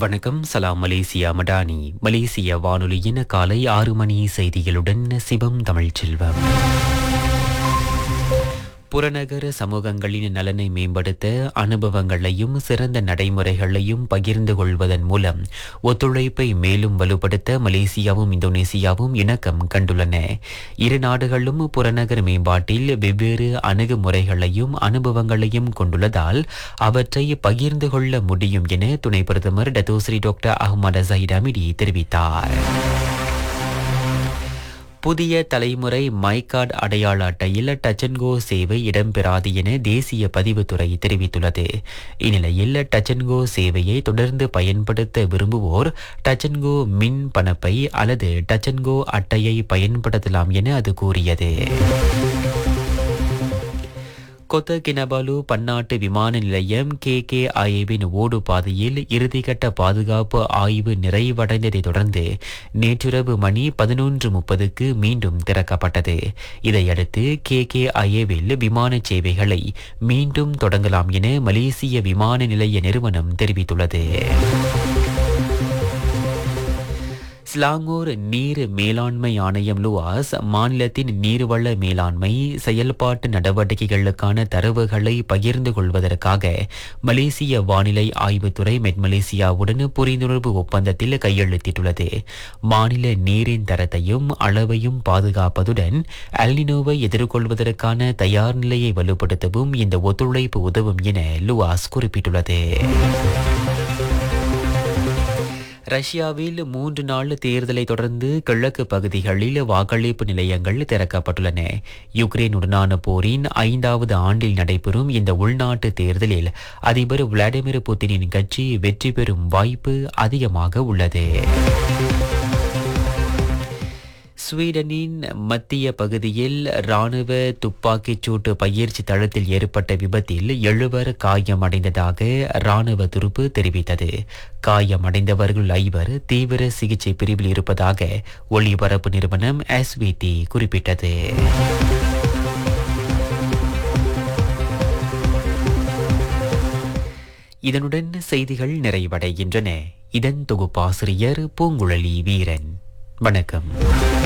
வணக்கம் சலாம் மலேசியா மடானி மலேசிய வானொலியின் காலை ஆறு மணி செய்திகளுடன் சிவம் தமிழ்ச்செல்வம் புறநகர சமூகங்களின் நலனை மேம்படுத்த அனுபவங்களையும் சிறந்த நடைமுறைகளையும் பகிர்ந்து கொள்வதன் மூலம் ஒத்துழைப்பை மேலும் வலுப்படுத்த மலேசியாவும் இந்தோனேசியாவும் இணக்கம் கண்டுள்ளன இரு நாடுகளும் புறநகர் மேம்பாட்டில் வெவ்வேறு அணுகுமுறைகளையும் அனுபவங்களையும் கொண்டுள்ளதால் அவற்றை பகிர்ந்து கொள்ள முடியும் என துணை பிரதமர் Datuk Seri doctor Ahmad Zahid Hamidi தெரிவித்தார் புதிய தலைமுறை மைகார்டு அடையாள அட்டையில் டச்சன்கோ சேவை இடம்பெறாது என தேசிய பதிவுத்துறை தெரிவித்துள்ளது இந்நிலையில் டச்சன்கோ சேவையை தொடர்ந்து பயன்படுத்த விரும்புவோர் டச்சன்கோ மின் பணப்பை அல்லது டச்சன்கோ அட்டையை பயன்படுத்தலாம் என அது கூறியது கொத்த கினபாலு பன்னாட்டு விமான நிலையம் கே கே ஐவின் ஓடு பாதையில் இறுதிக்கட்ட பாதுகாப்பு ஆய்வு நிறைவடைந்ததை தொடர்ந்து நேற்றிரவு மணி பதினொன்று முப்பதுக்கு மீண்டும் திறக்கப்பட்டது இதையடுத்து கே கே ஐஏவில் விமான சேவைகளை மீண்டும் தொடங்கலாம் என மலேசிய விமான நிலைய நிறுவனம் தெரிவித்துள்ளது ஸ்லாங்கூர் நீர் மேலாண்மை ஆணையம் லுவாஸ் மாநிலத்தின் நீர்வள மேலாண்மை செயல்பாட்டு நடவடிக்கைகளுக்கான தரவுகளை பகிர்ந்து கொள்வதற்காக மலேசிய வானிலை ஆய்வுத்துறை மெட் மலேசியாவுடன் புரிந்துணர்வு ஒப்பந்தத்தில் கையெழுத்திட்டுள்ளது மாநில நீரின் தரத்தையும் அளவையும் பாதுகாப்பதுடன் அல்னினோவை எதிர்கொள்வதற்கான தயார் நிலையை வலுப்படுத்தவும் இந்த ஒத்துழைப்பு உதவும் என லுவாஸ் குறிப்பிட்டுள்ளது ரஷ்யாவில் மூன்று நாள் தேர்தலை தொடர்ந்து கிழக்கு பகுதிகளில் வாக்களிப்பு நிலையங்கள் திறக்கப்பட்டுள்ளன யுக்ரைனுடனான போரின் ஐந்தாவது ஆண்டில் நடைபெறும் இந்த உள்நாட்டு தேர்தலில் அதிபர் விளாடிமிர் புட்டினின் கட்சி வெற்றி பெறும் வாய்ப்பு அதிகமாக உள்ளது ஸ்வீடனின் மத்திய பகுதியில் ராணுவ துப்பாக்கிச் சூட்டு பயிற்சி தளத்தில் ஏற்பட்ட விபத்தில் எழுவர் காயமடைந்ததாக ராணுவ துருப்பு தெரிவித்தது காயமடைந்தவர்கள் ஐவர் தீவிர சிகிச்சை பிரிவில் இருப்பதாக ஒளிபரப்பு நிறுவனம் எஸ்விடி குறிப்பிட்டது இதனுடன் செய்திகள் நிறைவடைகின்றன இதன் தொகுப்பாசிரியர் பூங்குழலி வீரன் வணக்கம்